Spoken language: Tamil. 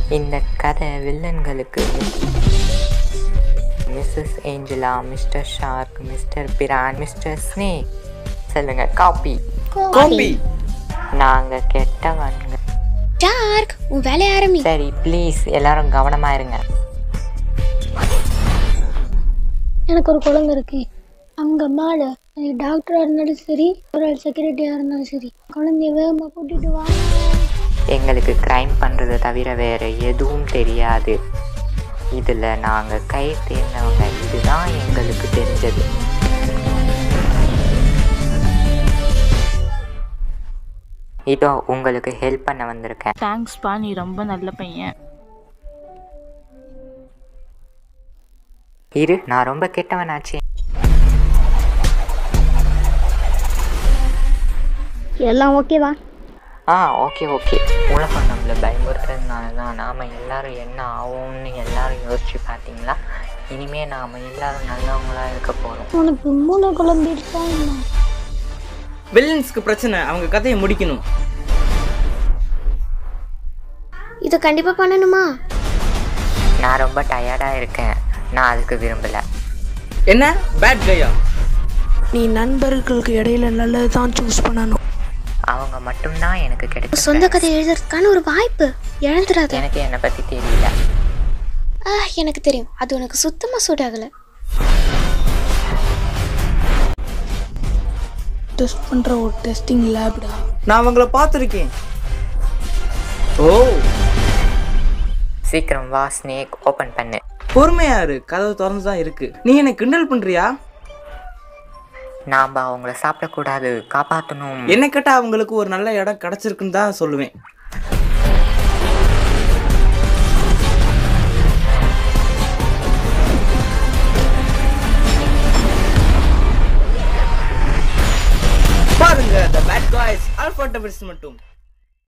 இந்த கதை வில்லன்களுக்கு Mrs Angela Mr Shark Mr Prawn Mr Snake சொல்லுங்க காப்பி காப்பி நாங்க கெட்டவங்க டார்க் உன் வேலைய ஆரம்பி சரி ப்ளீஸ் எல்லாரும் கவனமா இருங்க எனக்கு ஒரு குழந்தை இருக்கு அங்க மேல அது டாக்டரா இருந்தாலும் சரி ஒரு செக்யூரிட்டியா இருந்தாலும் சரி குழந்தைய வேகமா கூட்டிட்டு வா எங்களுக்கு கிரைம் பண்றதை தவிர வேற எதுவும் தெரியாது இதுல நாங்க கை தேர்ந்தவங்க இதுதான் எங்களுக்கு தெரிஞ்சது இதோ உங்களுக்கு ஹெல்ப் பண்ண வந்திருக்கேன் தேங்க்ஸ்ப்பா நீ ரொம்ப நல்ல பையன் இரு நான் ரொம்ப கெட்டவனாச்சே எல்லாம் ஓகேவா ஆ ஓகே ஓகே உலகம் நம்மளை பயமுறுத்துறதுனால தான் நாம் எல்லாரும் என்ன ஆகும்னு எல்லாரும் யோசிச்சு பார்த்தீங்களா இனிமே நாம் எல்லாரும் நல்லவங்களா இருக்க போகிறோம் உனக்கு மூளை குழம்பிடுச்சா என்ன வில்லன்ஸ்க்கு பிரச்சனை அவங்க கதையை முடிக்கணும் இதை கண்டிப்பா பண்ணணுமா நான் ரொம்ப டயர்டாக இருக்கேன் நான் அதுக்கு விரும்பலை என்ன பேட் கையா நீ நண்பர்களுக்கு இடையில நல்லது தான் சூஸ் பண்ணணும் அவங்க மட்டும்தான் எனக்கு கிடைச்ச சொந்த கதை எழுதுறதுக்கான ஒரு வாய்ப்பு இழந்துடாத எனக்கு என்னை பற்றி தெரியல ஆ எனக்கு தெரியும் அது உனக்கு சுத்தமா சூட் ஆகல டெஸ்ட் பண்ற ஒரு டெஸ்டிங் லேப்டா நான் அவங்கள பார்த்துருக்கேன் ஓ சீக்கிரம் வா ஸ்னேக் ஓப்பன் பண்ணு பொறுமையா இரு கதவு திறந்து தான் இருக்கு நீ என்னை கிண்டல் பண்றியா நாம் அவங்கள சாப்பிடக்கூடாது காப்பாற்றணும் என்ன கேட்டா அவங்களுக்கு ஒரு நல்ல இடம் கிடைச்சிருக்குன்னு தான் சொல்லுவேன் பாருங்க the bad guys alpha doubles மட்டும்